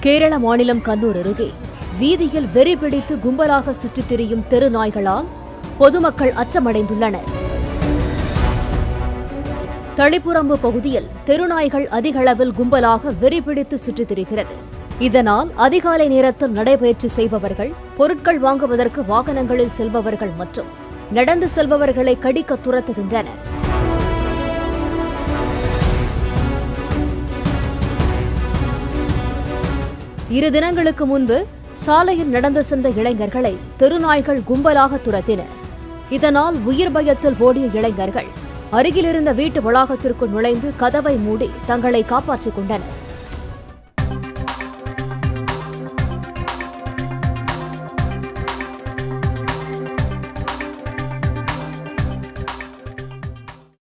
கேரள மாநிலம் கண்ணூர் அருகே வீதியில் வெறி பிடித்து கும்பலாக சுற்றித் திரியும் தெரு நாய்களால் பொதுமக்கள் அச்சமடைந்துள்ளனர் தளிப்புறம்பு பகுதியில் தெருநாய்கள் அதிக அளவில் கும்பலாக வெறி பிடித்து சுற்றித் திரிகிறது இதனால் அதிகாலை நேரத்தில் நடைபயிற்சி செய்பவர்கள் பொருட்கள் வாங்குவதற்கு வாகனங்களில் செல்பவர்கள் மற்றும் நடந்து செல்பவர்களை கடிக்க துரத்துகின்றனர் இரு தினங்களுக்கு முன்பு சாலையில் நடந்து சென்ற இளைஞர்களை தெருநாய்கள் கும்பலாக துரத்தினர் இதனால் உயிர் பயத்தில் ஓடிய இளைஞர்கள் அருகிலிருந்த வீட்டு வளாகத்திற்குள் நுழைந்து கதவை மூடி தங்களை காப்பாற்றிக் கொண்டனர்